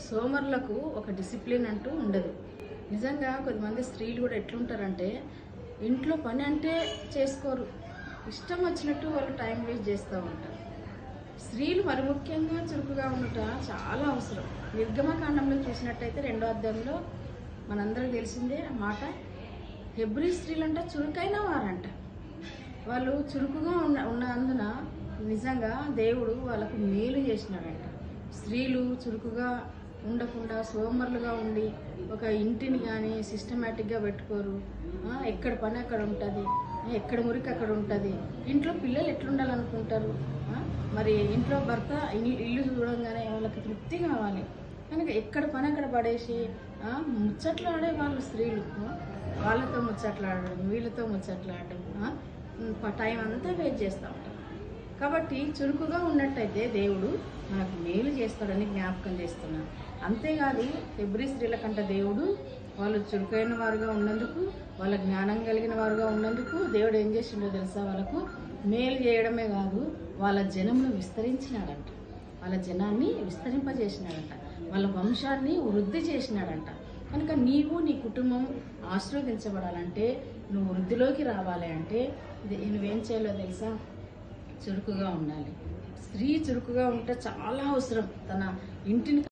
సోమరులకు ఒక డిసిప్లిన్ అంటూ ఉండదు నిజంగా కొంతమంది స్త్రీలు కూడా ఎట్లుంటారంటే ఇంట్లో పని అంటే చేసుకోరు ఇష్టం వచ్చినట్టు వాళ్ళు టైం వేస్ట్ చేస్తూ ఉంటారు స్త్రీలు మరి ముఖ్యంగా చురుకుగా ఉండట చాలా అవసరం నిర్గమకాండంలో చూసినట్టయితే రెండో అధ్యాయంలో మనందరికి తెలిసిందే ఆ మాట హెబ్రి స్త్రీలంట చురుకైన వారంట వాళ్ళు చురుకుగా ఉన్న ఉన్నందున నిజంగా దేవుడు వాళ్ళకు మేలు చేసినాడంట స్త్రీలు చురుకుగా ఉండకుండా సోమరులుగా ఉండి ఒక ఇంటిని కానీ సిస్టమేటిక్గా పెట్టుకోరు ఆ, ఎక్కడ పని అక్కడ ఉంటుంది ఎక్కడ మురికి అక్కడ ఉంటుంది ఇంట్లో పిల్లలు ఎట్లుండాలనుకుంటారు ఆ, మరి ఇంట్లో భర్త ఇల్లు ఇల్లు చూడంగానే వాళ్ళకి తృప్తి కావాలి కనుక ఎక్కడ పని అక్కడ పడేసి ఆ, ముచ్చట్లాడే వాళ్ళు స్త్రీలు ఆ, వాళ్ళతో ముచ్చట్లాడడం వీళ్ళతో ముచ్చట్లాడడం ఆ, ప- టైం అంతా వేస్ట్ చేస్తూ ఉంటారు కాబట్టి చురుకుగా ఉన్నట్టయితే దేవుడు మనకు మేలు చేస్తాడని జ్ఞాపకం చేస్తున్నాను అంతేకాదు ఫిబ్రి స్త్రీల కంట దేవుడు వాళ్ళు చురుకైన వారుగా ఉన్నందుకు వాళ్ళ జ్ఞానం కలిగిన వారుగా ఉన్నందుకు దేవుడు ఏం చేసిండో తెలుసా వాళ్ళకు మేలు చేయడమే కాదు వాళ్ళ జనమును విస్తరించినాడంట వాళ్ళ జనాన్ని విస్తరింపజేసినాడంట వాళ్ళ వంశాన్ని వృద్ధి చేసినాడంట కనుక నీవు నీ కుటుంబం ఆశీర్వదించబడాలంటే నువ్వు వృద్ధిలోకి రావాలి అంటే ఇది నువ్వేం చేయాలో తెలుసా చురుకుగా ఉండాలి స్త్రీ చురుకుగా ఉంటే చాలా అవసరం తన ఇంటిని